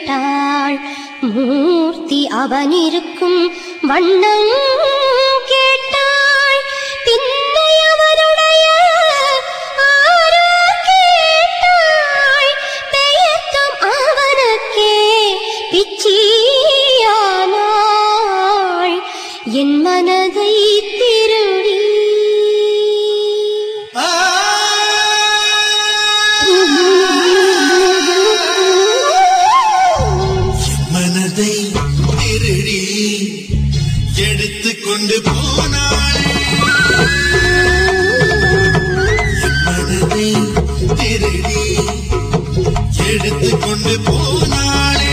கேட்டாள் மூர்த்தி அவன் இருக்கும் வண்ணம் கேட்டாள் பின்னை அவனுடைய ஆரோ கேட்டாள் தயக்கம் அவனுக்கே பிச்சியானாள் என் மனதை திருடி மனதை திருடி எடுத்து கொண்டு போனாள் மனதை திருடி எடுத்து கொண்டு போனாளே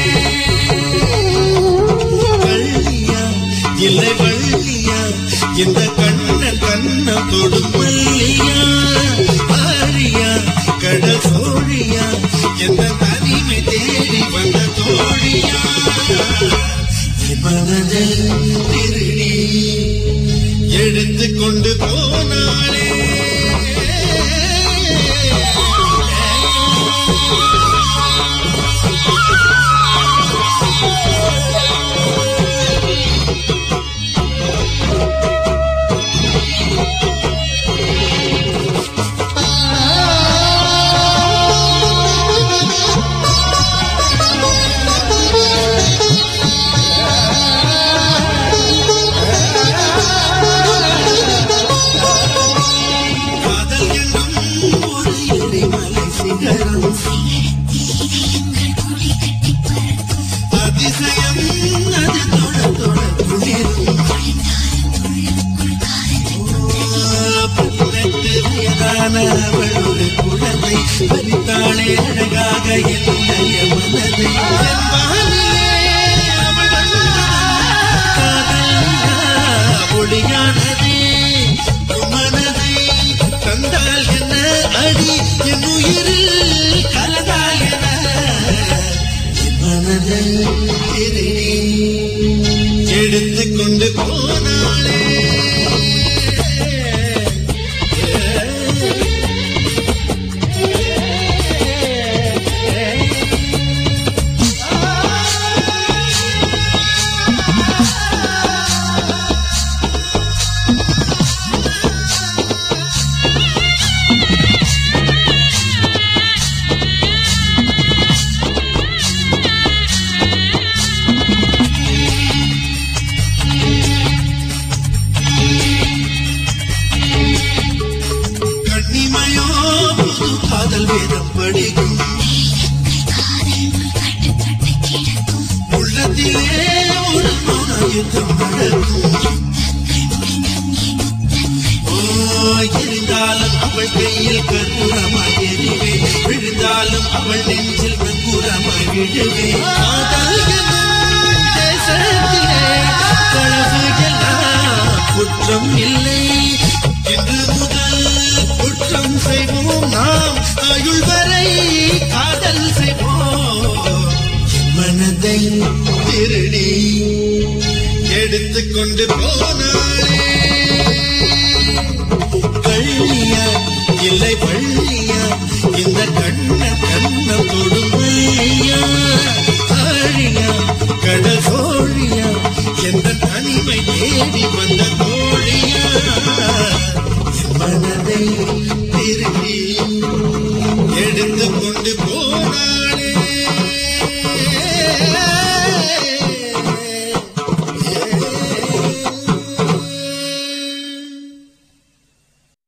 வள்ளியா இல்லை வள்ளியா இந்த கண்ணன் கண்ணம் தொடும் வள்ளியா ஆரியா கடல் சோழியா எந்த தனிமை தேடி வந்த தோழியா என் மனதை திருடி எடுத்து கொண்டு போனாளே காதல் என்னும் ஒரு எரிமலை சிகரம் அதிசயம் அது தொட தொட குளிரும் பதினெட்டு வயதான அவள் ஒரு குழந்தை பறித்தாளே அழகாக என்னுடைய மனதை என் வானிலே அவள் காதல் ஒளியானதே உன் மனதை தந்தால் என்ன அடி என் உயிரில் கலந்தால் என்ன என் மனதை திருடி எடுத்து கொண்டு போனாளே கண்ணிமையோ புது காதல் வேதம் படிக்கும் உள்ளத்திலே ஒரு மௌன யுத்தம் நடக்கும் ஓ, எரிந்தாலும் அவள் கையில் கற்பூரமாய் எரிவேன் விழுந்தாலும் அவள் நெஞ்சில் கற்பூரமாய் விழுவேன் காதல் என்னும் தேசத்திலே களவு எல்லாம் குற்றம் இல்லை இன்று முதல் குற்றம் செய்வோம் நாம் ஆயுள் வரை காதல் செய்வோம் மனதை திருடி எடுத்துக்கொண்டு போனாரே கள்ளியா இல்லை வள்ளியா இந்த கண்ண கண்ண கொடுமையா ஆழியா கடல் சோழியா எந்த தனிமை தேடி வந்த தோழியா என் மனதை திருடி